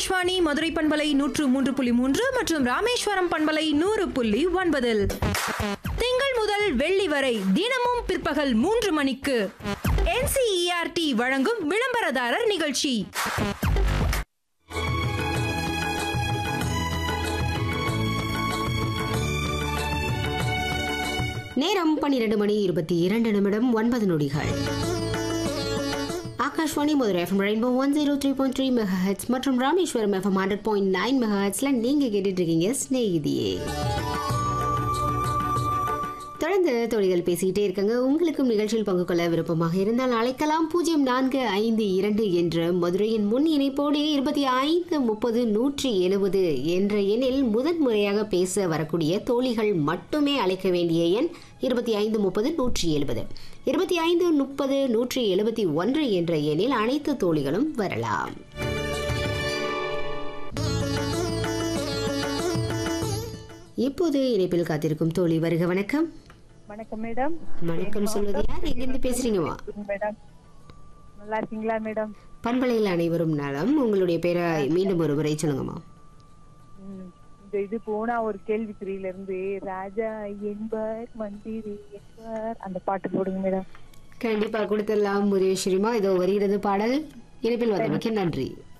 ஆகாஷ்வாணி மதுரை பண்பலை நூற்று மூன்று புள்ளி மூன்று மற்றும் ராமேஸ்வரம் பண்பலை நூறு புள்ளி ஒன்பதில் திங்கள் முதல் வெள்ளி வரை தினமும் பிற்பகல் மூன்று மணிக்கு என்சிஇஆர்டி வழங்கும் விளம்பரதாரர் நிகழ்ச்சி நேரம் பன்னிரண்டு மணி இருபத்தி இரண்டு நிமிடம் ஒன்பது நொடிகள் Akashvani Madurai FM rainbow one zero three point three megahertz மற்றும் Rameswaram FM hundred point nine மெகா ஹெட்ஸ்ல நீங்க கேட்டுட்டு இருக்கீங்க ஸ்நேகிதியே தொடர்ந்து தொழில்கள் பேசிக்கிட்டே இருக்காங்க உங்களுக்கும் நிகழ்ச்சியில் பங்கு கொள்ள விருப்பமாக இருந்தால் அழைக்கலாம் பூஜ்ஜியம் நான்கு ஐந்து இரண்டு என்ற மதுரையின் முன் இணைப்போடு இருபத்தி ஐந்து முப்பது நூற்றி எழுபது என்ற எண்ணில் முதன் முறையாக பேச வரக்கூடிய தோழிகள் மட்டுமே அழைக்க வேண்டிய எண் இருபத்தி ஐந்து முப்பது நூற்றி எழுபது இருபத்தி ஐந்து முப்பது நூற்றி எழுபத்தி ஒன்று என்ற எண்ணில் அனைத்து தோழிகளும் வரலாம் இப்போது இணைப்பில் காத்திருக்கும் தோழி வருக வணக்கம் வணக்கம் மேடம் வணக்கம் சொல்வது யார் எங்கிருந்து பேசுறீங்கம்மா மேடம் நல்லா இருக்கீங்களா மேடம் பண்பலையில் அனைவரும் நலம் உங்களுடைய பேரை மீண்டும் ஒரு முறை சொல்லுங்கம்மா ம், இந்த இது போனா ஒரு கேள்விக்குறியில இருந்து ராஜா என்பர் மந்திரி என்பர் அந்த பாட்டு போடுங்க மேடம் கண்டிப்பா கொடுத்துடலாம் முருகேஸ்வரிமா இதோ வருகிறது பாடல் இணைப்பில் வந்தமைக்கு நன்றி